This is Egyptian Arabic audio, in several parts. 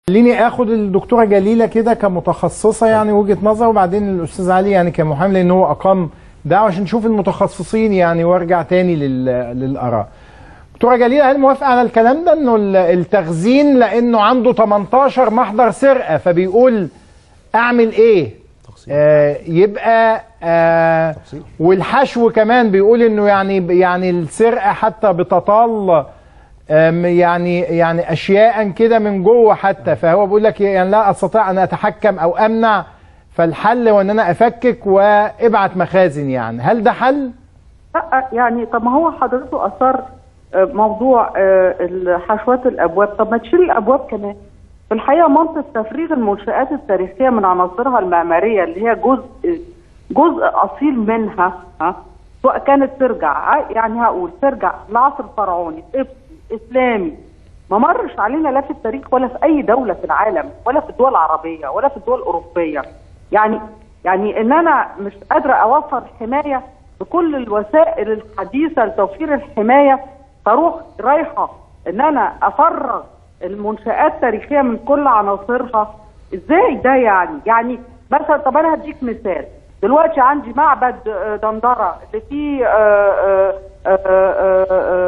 خليني اخد الدكتوره جليله كده كمتخصصه يعني وجهه نظر وبعدين الاستاذ علي يعني كمحامي لان هو اقام دعوه عشان نشوف المتخصصين يعني وارجع تاني لل... للاراء. دكتوره جليله هل موافقه على الكلام ده انه ال- التخزين لانه عنده 18 محضر سرقه فبيقول اعمل ايه؟ آه يبقى آه والحشو كمان بيقول انه يعني يعني السرقه حتى بتطال آم، يعني يعني اشياء كده من جوه حتى فهو بيقول لك يعني لا استطيع ان اتحكم او امنع فالحل هو ان انا افكك وابعت مخازن يعني هل ده حل؟ لا يعني طب ما هو حضرته اثار آه، موضوع آه، حشوات الابواب طب ما تشيل الابواب كمان في الحقيقه منطق تفريغ المنشات التاريخيه من عناصرها المعماريه اللي هي جزء جزء اصيل منها ها سواء كانت ترجع ع- يعني هقول ترجع للعصر الفرعوني قبطي اسلامي ما مرش علينا لا في التاريخ ولا في اي دوله في العالم ولا في الدول العربيه ولا في الدول الاوروبيه يعني يعني ان انا مش قادره اوفر حمايه بكل الوسائل الحديثه لتوفير الحمايه فاروح رايحه ان انا افرغ المنشآت التاريخيه من كل عناصرها ازاي ده يعني يعني مثلا طب انا هديك مثال دلوقتي عندي معبد آه، دندره اللي فيه آه، آه، آه، آه،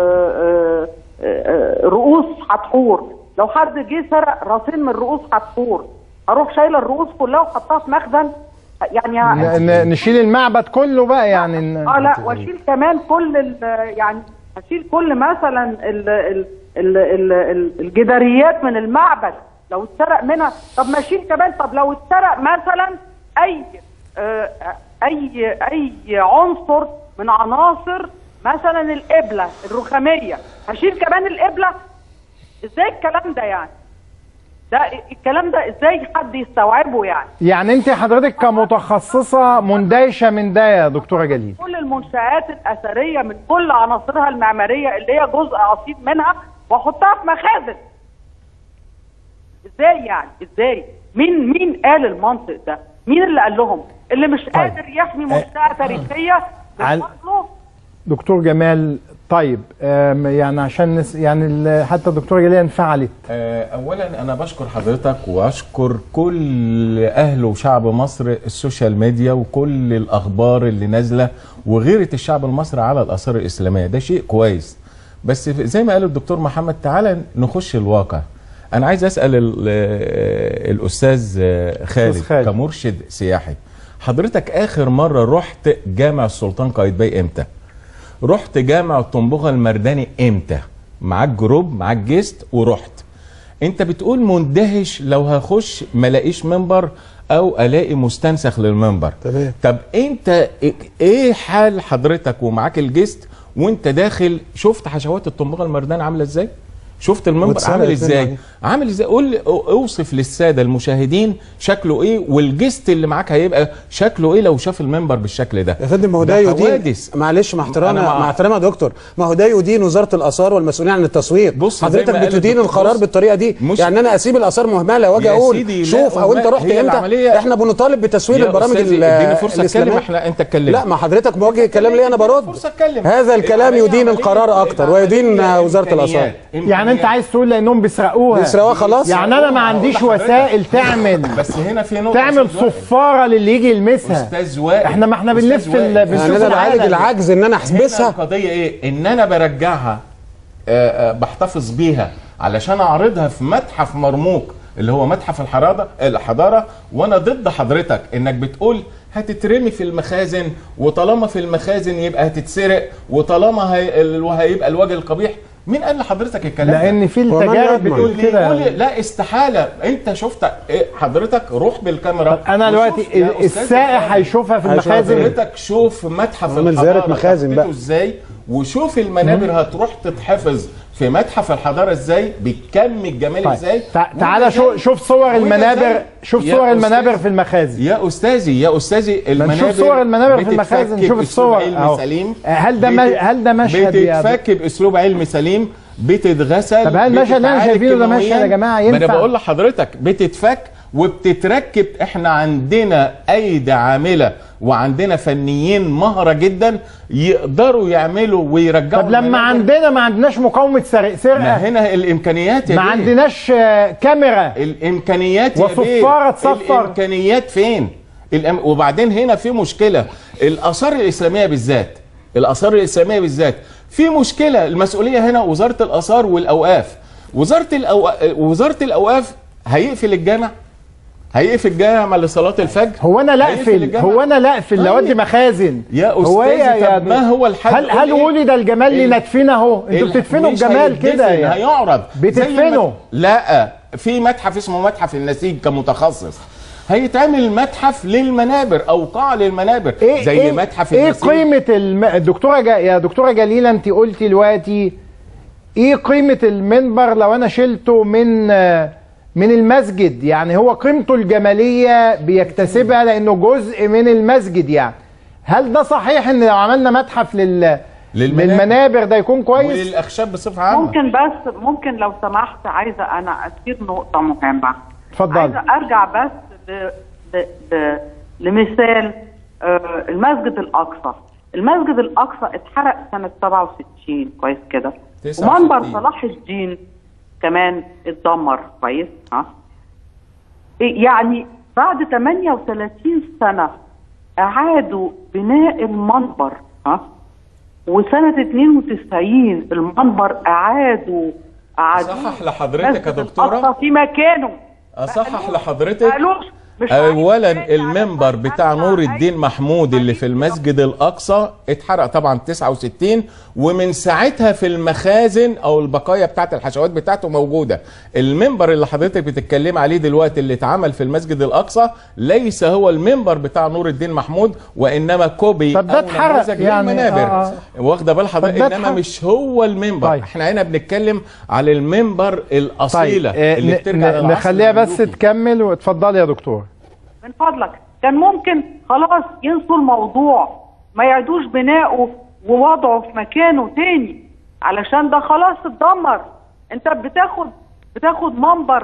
آه، آه، آه، رؤوس حتحور لو حد جه سرق راسين من رؤوس حتحور اروح شايله الرؤوس كلها وحطها في مخزن يعني ن- ن- نشيل المعبد كله بقى يعني ن- اه لا واشيل كمان كل ال- يعني اشيل كل مثلا ال ال ال ال ال الجداريات من المعبد لو اتسرق منها طب ما اشيل كمان طب لو اتسرق مثلا اي آه، اي اي عنصر من عناصر مثلا القبله الرخاميه هشيل كمان القبله ازاي الكلام ده يعني ده الكلام ده ازاي حد يستوعبه يعني يعني انت حضرتك كمتخصصه مندهشه من ده يا دكتوره جليل كل المنشآت الأثرية من كل عناصرها المعمارية اللي هي جزء أصيل منها وأحطها في مخازن. إزاي يعني؟ إزاي؟ مين مين قال المنطق ده؟ مين اللي قال لهم؟ اللي مش قادر يحمي منشأة تاريخية عن- بفضله دكتور جمال طيب آم، يعني عشان نس يعني ال- حتى الدكتوره جليل انفعلت آه، اولا انا بشكر حضرتك واشكر كل اهل وشعب مصر السوشيال ميديا وكل الاخبار اللي نازله وغيره الشعب المصري على الاثار الاسلاميه ده شيء كويس بس زي ما قال الدكتور محمد تعالى نخش الواقع انا عايز اسال ال- آه، الاستاذ آه، خالد, أستاذ خالد. كمرشد سياحي حضرتك اخر مره رحت جامع السلطان قايتباي امتى رحت جامع الطنبوغه المرداني امتى معاك جروب معاك جيست ورحت انت بتقول مندهش لو هخش ما الاقيش منبر او الاقي مستنسخ للمنبر تمام. طب انت ايه حال حضرتك ومعاك الجيست وانت داخل شفت حشوات الطنبوغه المرداني عامله ازاي شفت المنبر واتسرقت عامل منه ازاي عليه. عامل ازاي قول لي اوصف للساده المشاهدين شكله ايه والجست اللي معاك هيبقى شكله ايه لو شاف المنبر بالشكل ده يا فندم ما هو ده يدين حوادث معلش مع احترامي أنا مع- مع احترامي يا دكتور ما هو ده يدين وزاره الاثار والمسؤولين عن التصوير بص زي حضرتك ما قال بتدين الدكتور، القرار بص، بالطريقه دي مش- يعني انا اسيب الاثار مهمله واجي يا اقول سيدي، لا، شوف او انت وما- رحت هي امتى العملية- احنا بنطالب بتسوير يا البرامج أستاذي، ال- اديني فرصة اتكلم الاسلاميه احنا انت اتكلم لا ما حضرتك موجه الكلام ليه انا برد فرصة اتكلم هذا الكلام العملية يدين عملية- القرار اكتر ويدين العملية وزاره الاثار إمكانيات. يعني انت عايز تقول لانهم بيسرقوها بيسرقوها خلاص يعني انا ما عنديش وسائل تعمل بس هنا في نقطه تعمل أستاذ وائل. صفاره للي يجي يلمسها استاذ وائل احنا ما احنا أستاذ بنلف وائل. ال- يعني بنشوف انا بعالج العالم. العجز ان انا هنا احبسها القضيه ايه ان انا برجعها آه، آه، بحتفظ بيها علشان اعرضها في متحف مرموق اللي هو متحف الحضاره الحضاره وانا ضد حضرتك انك بتقول هتترمي في المخازن وطالما في المخازن يبقى هتتسرق وطالما هي... ال- هيبقى الوجه القبيح مين قال لحضرتك الكلام ده؟ لان في ومن التجارب يضمن؟ بتقول يقول لي كده لا استحاله انت شفت إيه حضرتك روح بالكاميرا انا وشوف دلوقتي يا ال- أستاذ السائح إبراهيم. هيشوفها في هيشوفها المخازن حضرتك شوف متحف عمل زيارة الحضاره مخازن تخطيطه بقى. ازاي وشوف المنابر هتروح تتحفظ في متحف الحضاره ازاي بالكم الجمالي طيب ازاي تع- تعالى شو شوف صور وده المنابر زي- شوف يا صور المنابر أستاذ. في المخازن يا استاذي يا استاذي المنابر نشوف صور المنابر في المخازن بتتفك نشوف بأسلوب الصور علمي أهو. سليم هل ده بت- م- هل ده مشهد يا بتتفك باسلوب علمي سليم بتتغسل طب هل المشهد اللي أنا بتتعالج شايفينه ده كيماوياً. مشهد يا جماعة ما انا ينفع؟ بقول لحضرتك بتتفك وبتتركب احنا عندنا ايدي عامله وعندنا فنيين مهره جدا يقدروا يعملوا ويرجعوا طب لما المنابر. عندنا ما عندناش مقاومه سرق ما سرقه هنا الامكانيات يا ما بيه. عندناش آه، كاميرا الامكانيات يا وصفارة بيه. تصفر. الامكانيات فين الأم... وبعدين هنا في مشكله الاثار الاسلاميه بالذات الاثار الاسلاميه بالذات في مشكله المسؤوليه هنا وزاره الاثار والاوقاف وزاره الأو... وزاره الاوقاف هيقفل الجامع هيقفل الجامع لصلاه الفجر هو انا لا هيقفل اقفل الجامع. هو انا لا اقفل لو طيب. ادي مخازن يا هو أستاذ، إيه يا طب ما هو الحل؟ هل قول هل إيه؟ ولد الجمال ال- لندفنه اهو انتوا ال- بتدفنوا مش الجمال كده هيدفن، يعني هيعرض زي بتدفنه. ما- لا في متحف اسمه متحف النسيج كمتخصص هيتعمل متحف للمنابر او قاعه للمنابر ايه زي ايه متحف ايه النسيج قيمه الم... الدكتوره جا... يا دكتوره جليله انت قلتي دلوقتي ايه قيمه المنبر لو انا شلته من آه، من المسجد يعني هو قيمته الجماليه بيكتسبها لانه جزء من المسجد يعني هل ده صحيح ان لو عملنا متحف لل للمنابر. للمنابر ده يكون كويس وللاخشاب بصفه عامه ممكن بس ممكن لو سمحت عايزه انا اثير نقطه مهمه اتفضلي. عايزه ارجع بس ل... ل... ل... لمثال آه، المسجد الاقصى المسجد الاقصى اتحرق سنه 67 كويس كده 69. ومنبر صلاح الدين كمان اتدمر كويس ها إيه يعني بعد 38 سنه اعادوا بناء المنبر ها وسنة 92 المنبر أعادوا أعادوا أصحح لحضرتك يا دكتورة؟ الأقصى في مكانه اصحح لحضرتك قالوش مش اولا عارف إيه المنبر على بتاع أساس نور أي- الدين محمود اللي في المسجد الاقصى اتحرق طبعا 69 ومن ساعتها في المخازن او البقايا بتاعت الحشوات بتاعته موجوده المنبر اللي حضرتك بتتكلم عليه دلوقتي اللي اتعمل في المسجد الاقصى ليس هو المنبر بتاع نور الدين محمود وانما كوبي طب ده أو اتحرق نموذج يعني، للمنابر آه، واخده بال حضرتك طب ده انما اتحرق. مش هو المنبر طيب. احنا هنا بنتكلم على المنبر الاصيله آه، اللي ن- بترجع ن- للعصر نخليها بس الملوكي. تكمل واتفضلي يا دكتور من فضلك كان ممكن خلاص ينسوا الموضوع ما يعيدوش بناؤه ووضعه في مكانه تاني علشان ده خلاص اتدمر انت بتاخد بتاخد منبر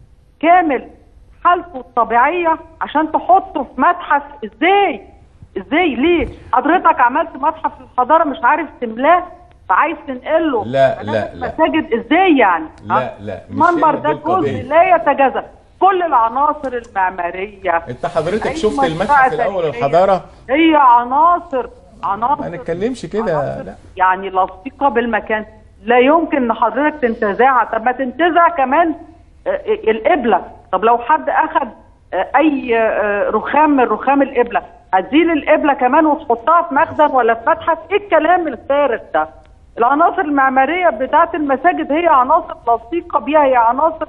كامل حالته الطبيعية عشان تحطه في متحف ازاي ازاي ليه حضرتك عملت متحف الحضارة مش عارف تملاه فعايز تنقله لا، لا، لا. مساجد ازاي يعني لا، ها؟ لا، مش المنبر هي ده دي القضية. جزء لا يتجزأ كل العناصر المعمارية انت حضرتك أي شفت منشأة المتحف الاول تاريخية الحضاره هي عناصر عناصر ما نتكلمش كده عناصر لا يعني لصيقه بالمكان لا يمكن ان حضرتك تنتزعها طب ما تنتزع كمان آه، القبله طب لو حد اخذ آه، اي آه، رخام من رخام القبله هتزيل القبله كمان وتحطها في مخزن ولا في متحف ايه الكلام الفارغ ده العناصر المعماريه بتاعت المساجد هي عناصر لصيقه بيها هي عناصر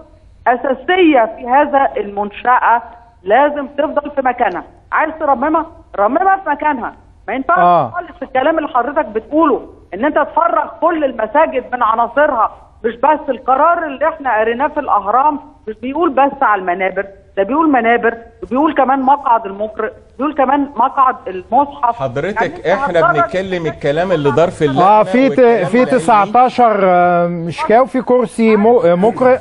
اساسيه في هذا المنشاه لازم تفضل في مكانها عايز ترممها رممها في مكانها ما ينفعش آه. خالص الكلام اللي حضرتك بتقوله ان انت تفرغ كل المساجد من عناصرها مش بس القرار اللي احنا قريناه في الاهرام مش بيقول بس على المنابر ده بيقول منابر وبيقول كمان مقعد المقرئ بيقول كمان مقعد المصحف حضرتك يعني أنت احنا هتفرغ بنتكلم الناس الكلام اللي دار في اللجنه اه في ت- والكلام في العلمي. 19 آه، مشكاة وفي كرسي مو- آه، مقرئ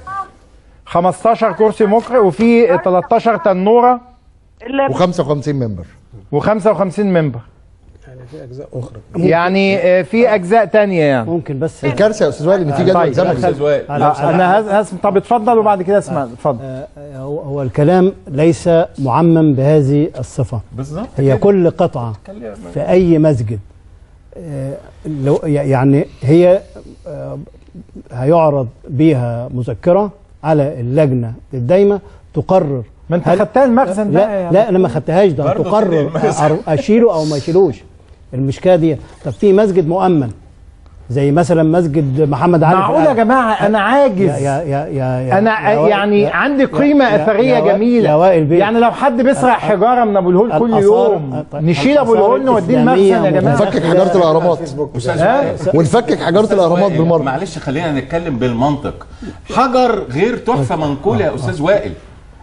15 كرسي مقرئ وفي 13 تنوره اللي و55 ممبر و55 منبر يعني في اجزاء اخرى يعني آه، في اجزاء تانية يعني ممكن بس الكارثه يا استاذ وائل ان في جدول طيب. زمني استاذ وائل على- آه، انا هز... هز... طب اتفضل وبعد كده اسمع اتفضل آه، هو هو الكلام ليس معمم بهذه الصفة بالظبط هي كده. كل قطعة في أي مسجد آه، لو يعني هي آه، هيعرض بيها مذكرة على اللجنة الدايمة تقرر ما انت هل- خدتها المخزن بقى لا يعني. لا انا ما خدتهاش ده برضه تقرر خد المخزن. أر- اشيله او ما اشيلوش المشكله دي طب في مسجد مؤمن زي مثلا مسجد محمد علي في معقول يا القلعة. جماعه انا يا عاجز يا يا يا يا انا يا وائل- يعني يا- عندي قيمه يا- اثريه يا وائل- جميله يا وائل بيه. يعني لو حد بيسرق حجاره من ابو الهول كل الآثار- يوم طيب، نشيل ابو الآثار الهول نوديه الإسلامية المخزن يا جماعه ونفكك حجاره الاهرامات استاذ ها؟ وائل ونفكك حجاره أستاذ الاهرامات وائل، بالمره معلش خلينا نتكلم بالمنطق حجر غير تحفه منقوله يا استاذ وائل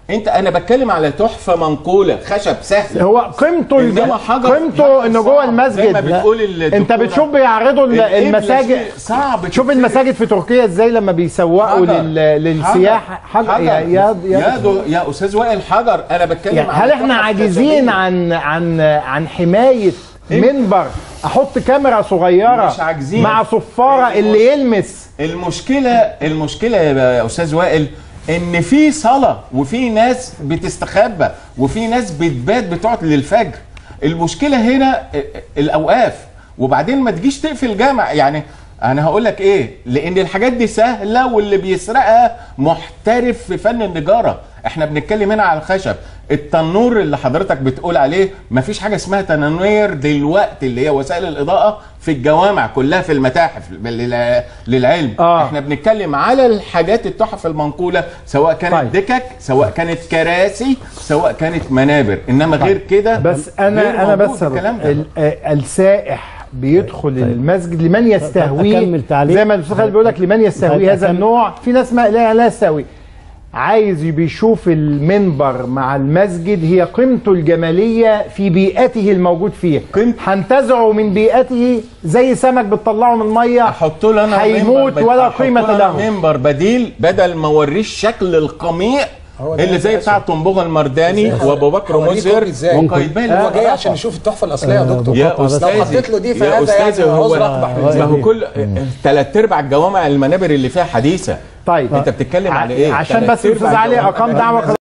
انت انا بتكلم على تحفه منقوله خشب سهل هو قيمته الج- إنما حجر- قيمته انه جوه صعب. زي ما المسجد بتقول ال- انت الدكتورة. بتشوف بيعرضوا ال- القبلة المساجد شيء صعب شوف تتفهم. المساجد في تركيا ازاي لما بيسوقوا حجر. لل... للسياح حجر, حجر. يا يا, يا, يا دو يا استاذ وائل حجر انا بتكلم يعني عن هل احنا تحف عاجزين خشبية. عن عن عن حمايه منبر احط كاميرا صغيره مش عاجزين. مع صفاره اللي يلمس المشكله المشكله يا استاذ وائل ان في صلاه وفي ناس بتستخبى وفي ناس بتبات بتقعد للفجر المشكله هنا الاوقاف وبعدين ما تجيش تقفل جامع يعني انا هقول لك ايه لان الحاجات دي سهله واللي بيسرقها محترف في فن النجاره احنا بنتكلم هنا على الخشب التنور اللي حضرتك بتقول عليه مفيش حاجه اسمها تنانير دلوقتي اللي هي وسائل الاضاءه في الجوامع كلها في المتاحف لل- للعلم آه. احنا بنتكلم على الحاجات التحف المنقوله سواء كانت طيب. دكك سواء كانت كراسي سواء كانت منابر انما غير كده بس غير انا انا موجود بس الكلام ده ال- آه، السائح بيدخل المسجد لمن يستهويه أكمل تعليق. زي ما الاستاذ خالد بيقول لك لمن طيب، يستهويه هذا أكمل. النوع في ناس ما لا لا يستهوي عايز بيشوف المنبر مع المسجد هي قيمته الجماليه في بيئته الموجود فيها قيمة- هنتزعه من بيئته زي سمك بتطلعه من الميه احط له انا هيموت منبر- ولا أحط قيمة له أنا له. منبر بديل بدل ما اوريه الشكل القميع هو ده اللي زي الأساس. بتاع طنبوغ المرداني إزاي؟ وابو بكر هوريكم مزهر إزاي؟ وقايبال هو جاي عشان يشوف التحفه الاصليه يا دكتور يا مقاطعة بس. استاذي لو حطيت له دي يا فهذا استاذي يعني هو عذر أقبح من ما ذلك. هو كل ثلاث ارباع الجوامع المنابر اللي فيها حديثه طيب انت بتتكلم على ايه عشان تلات بس الاستاذ أرباع علي الجوامع اقام دعوه